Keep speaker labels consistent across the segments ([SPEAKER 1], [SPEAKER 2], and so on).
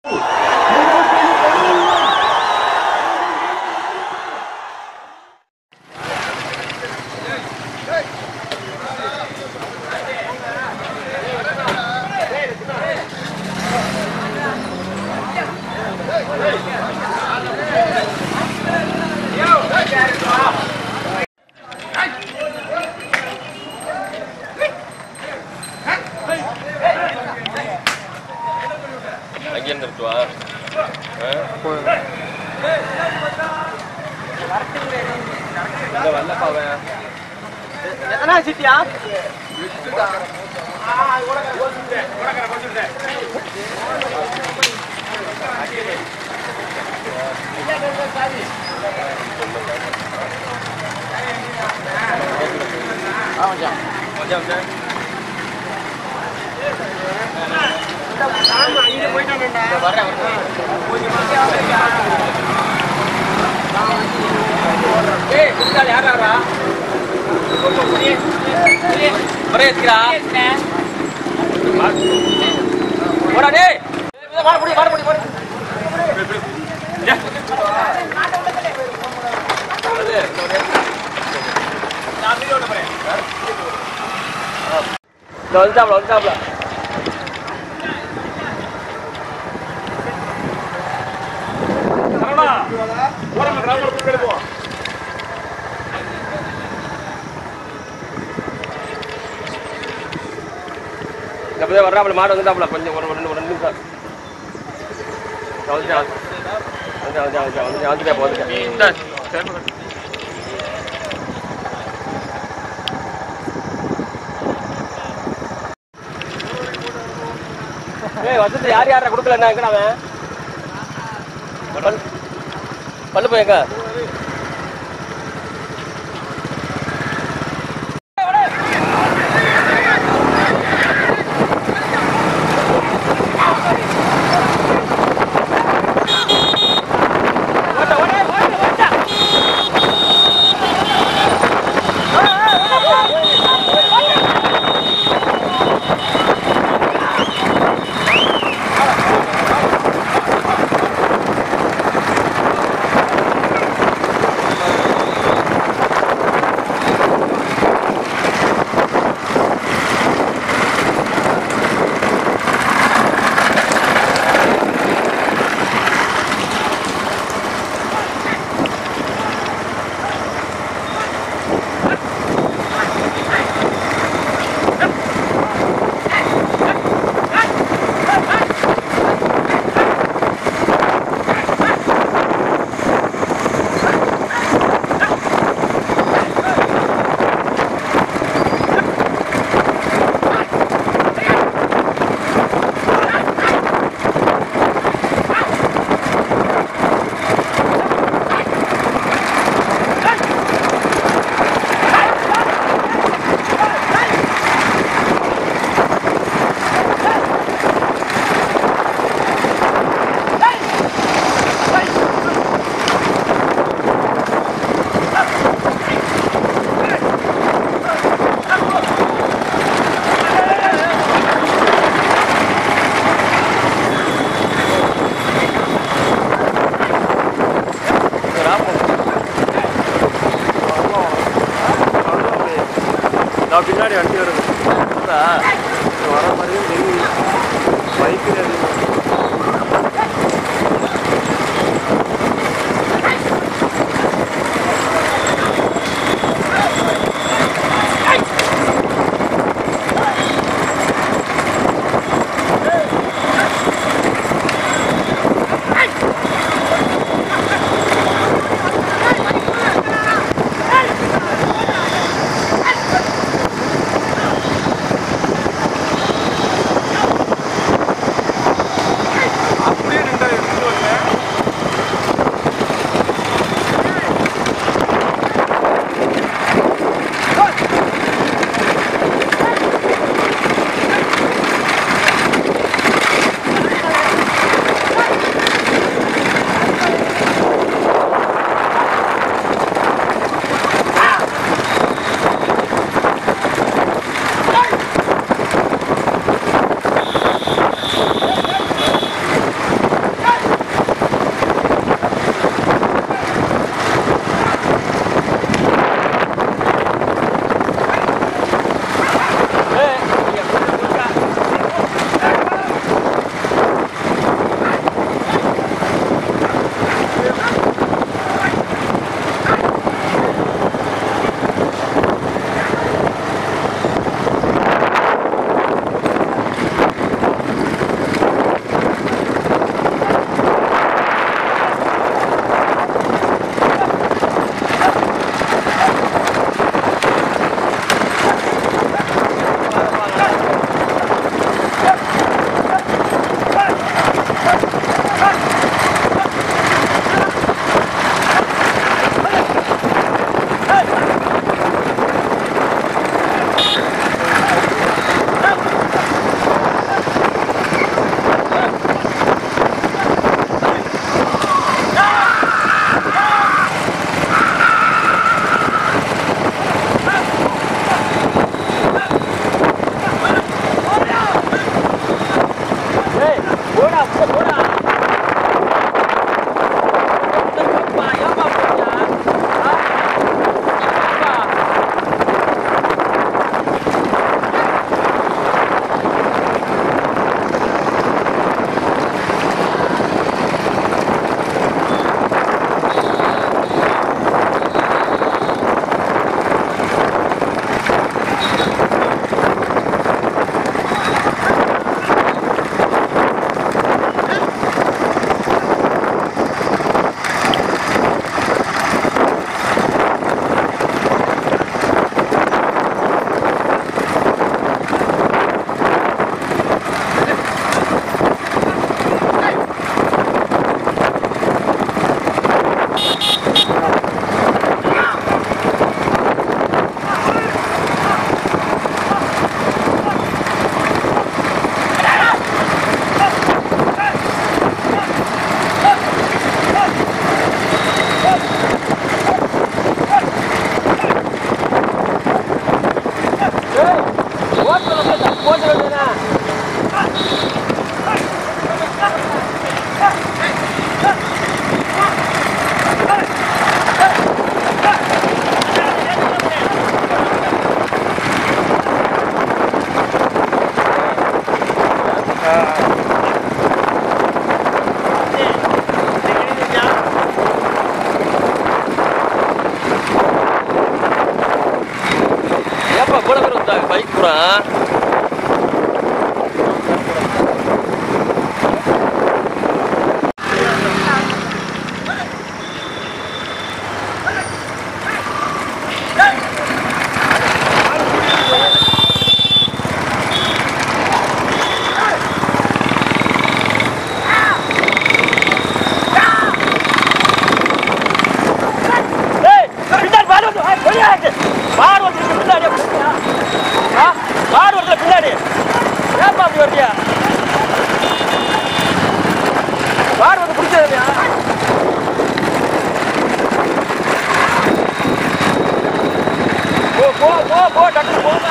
[SPEAKER 1] அங்கேயே நிறுத்துவா வரலப்பா அவன்
[SPEAKER 2] எத்தனை சிட்டியா
[SPEAKER 1] மச்சான் மச்சான்
[SPEAKER 2] ஏய் குடிச்சால் யார் யாரா ஒரே இருக்கிறா போடா டேய் வாட முடி வாட முடி
[SPEAKER 1] வந்துட்டாப்ல வந்துட்டாப்ல அப்படியே வர்றாப்புல மாடு வந்துட்டாப்புல கொஞ்சம் ஒரு ரெண்டு ஒரு ரெண்டு நிமிஷம் வந்துட்டான் வந்துட்டான் வந்துட்டான் வந்துட்டான் வந்துட்டான் வந்துட்டேன் வந்துட்டேன் ஏய் வசதி யார் யாரா கொடுக்கல எங்க அவன் பல் பல்லு போய் எங்க போடா உள்ள போடா ஏப்பா, ஏப்பா போறியா? ஆ? ஏப்பா? ஏய், ஓட்டுல போய் தப்பு போட்டு வேண்டியதுதானே? ஏப்பா கூட பேர் வந்தாங்க பைக் பூரா ஏய், பின்னாடி மாடு வந்து, ஏய், வெளியே இருக்கு. மாடு வந்துருக்கு பின்னாடி, அப்படியா? ஆ, மாடு வருதுல பின்னாடி. ஏன்பா அப்படி வர்றியா? மாடு வந்து பிடிச்சது இல்லையா? போ, போ, போ, போ, டக்குனு போங்க.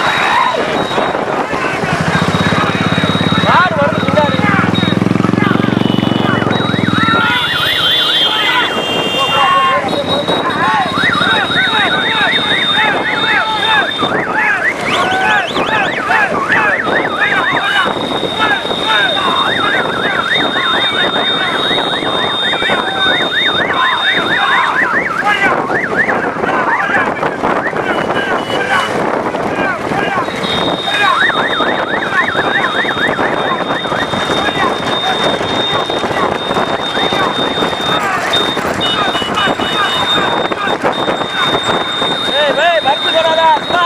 [SPEAKER 1] மாடு வருது பின்னாடி. ஏய், ஏய், மறுத்து போடாத, சும்மா.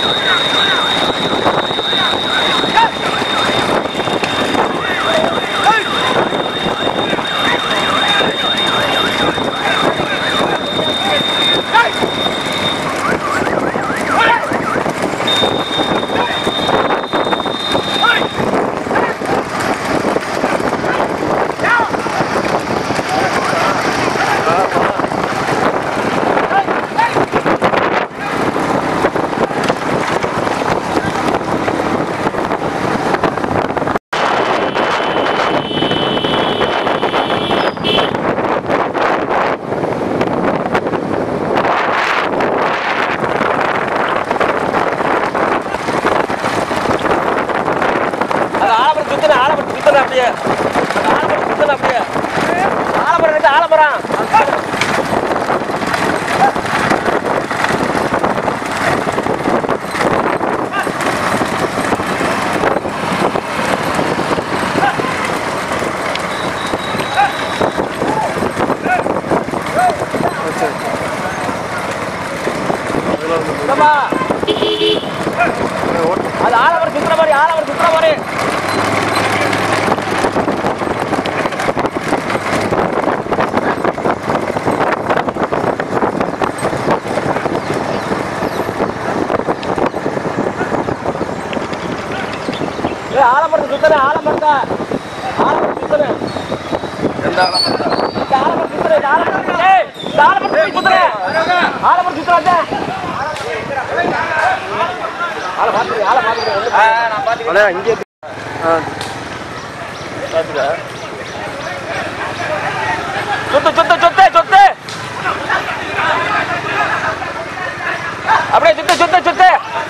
[SPEAKER 1] அது ஆலமரம் சுத்தணும் ஆலமரம் சுத்தணும் அப்படியே அது ஆலமரம் சுத்தணும் அப்படியே ஆலமரம் இருக்கு ஆலமரம் சுத்தமா அது ஆலமரம் சுத்துற மாதிரி ஆலமரம் சுத்துற மாதிரி ஏ ஆலமரம் சுத்தன ஆலமரத்த ஆலமரம் சுத்தன
[SPEAKER 2] எந்த ஆலமரத்தா?
[SPEAKER 1] இந்த ஆலமரம் சுத்தன இந்த ஆலமரம் சுத்தன ஏய் இந்த ஆலமரம் சுத்தன ஆலமரம் சுத்தறாத ஆல பாத்துங்க ஆல பாத்துங்க
[SPEAKER 2] ஆ, நான் பாத்துக்கிறேன்.
[SPEAKER 3] அண்ணா இங்கே ஆ
[SPEAKER 1] பாத்துக்க சுத்து சுத்து சுத்து சுத்து அப்படியே சுத்து சுத்து சுத்து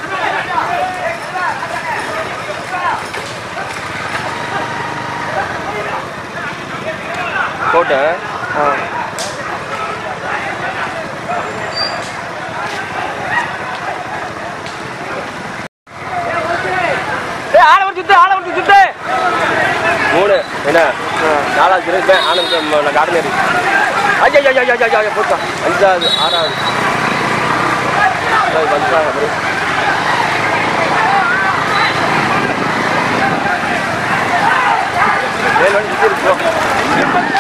[SPEAKER 1] போட்டு ஆ ஏய், ஆளை விட்டு சுத்து ஆளை விட்டு சுத்து மூணு என்ன நாலாவது இருப்பேன் ஆனந்த் கார்டனரி ஐயா ஐயா ஐயா ஐயா ஐயா போட்டா அஞ்சாவது ஆறாவது ஏய், வந்துட்டாங்க அப்படியே. ஏழு மணி சுத்தி இருக்கோம்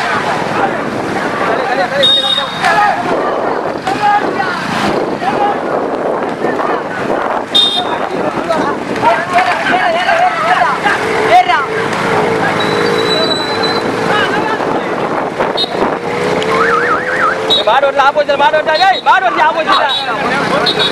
[SPEAKER 1] மாடு வரல ஆப்போசிட் மாடு வரட்டா டேய் மாடு வரல ஆப்போசிட்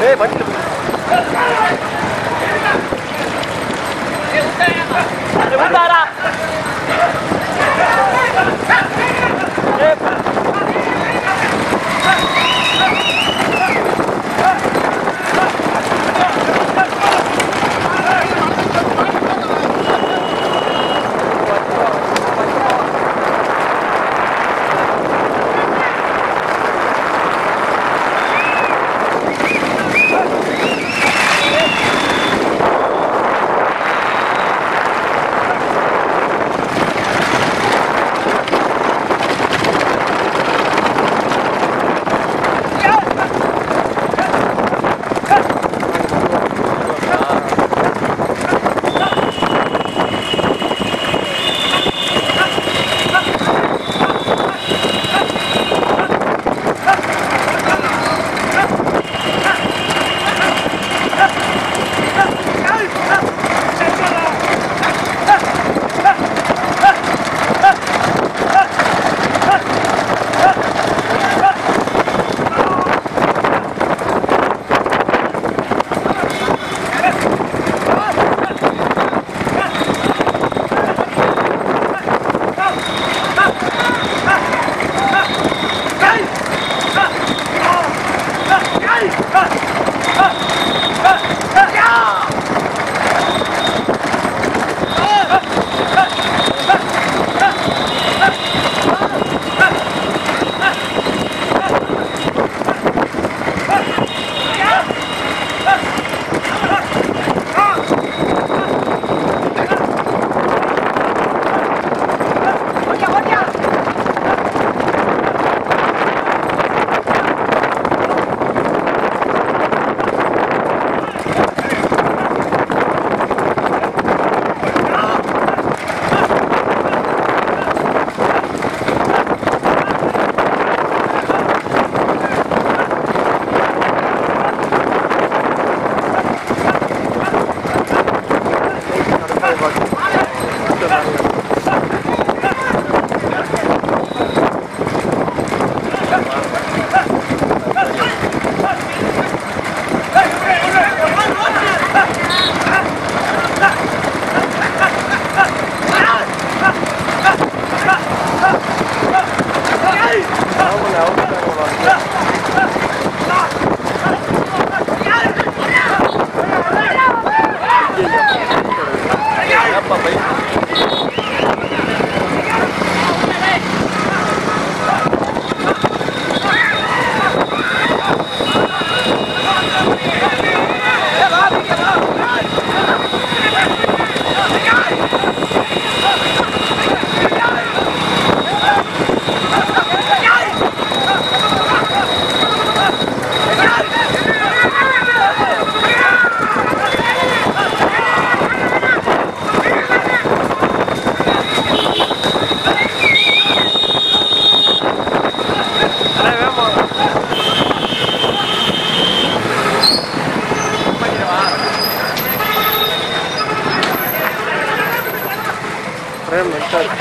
[SPEAKER 1] ஏய் வண்டியில் போய்
[SPEAKER 2] விட்டாரா
[SPEAKER 1] பிரேம் நெட்டார்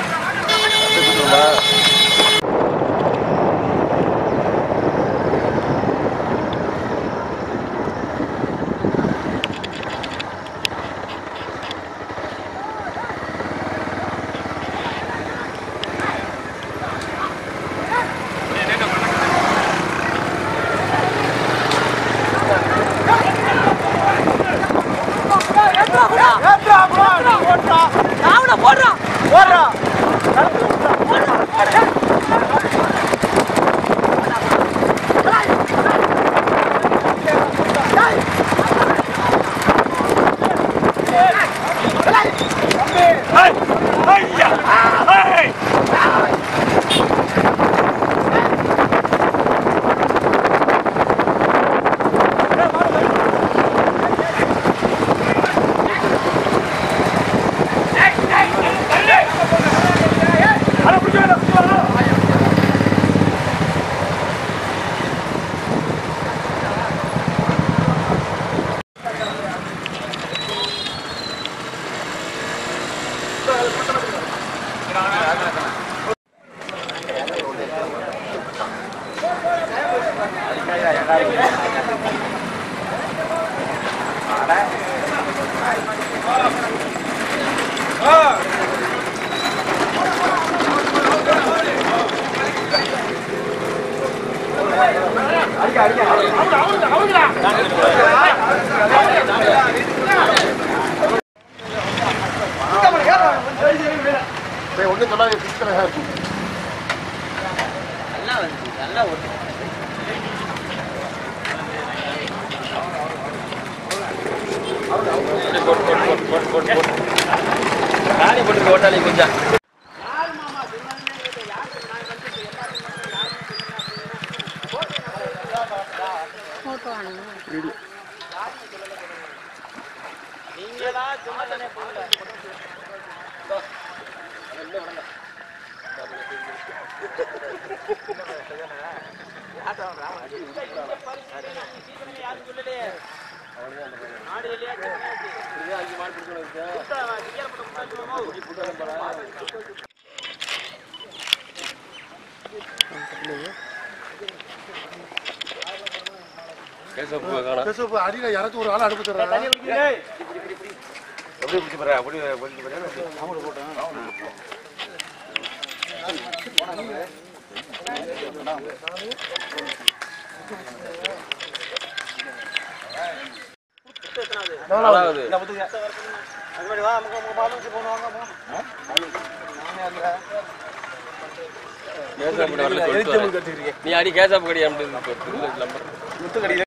[SPEAKER 3] ஒன்றும் சொல்லாது சிக்கலாக இருக்கும்
[SPEAKER 1] போட்டு போட்டு போட்டு போட்டு போட்டு போட்டு காணி போட்டு ஓட்டாளி கொஞ்சம் கேசப்பு காணோம்
[SPEAKER 3] பேசுவ அடியில் யாராச்சும் ஒரு ஆள் அனுப்பி தர்றாங்க
[SPEAKER 1] எப்படி பிடிச்சி போறேன் அப்படி பிடிச்சி போறேன் நாலாவது கேசப்பு வரல சொல்லிட்டு வரேன். நீ அடி கேசப்பு கடி நம்பர்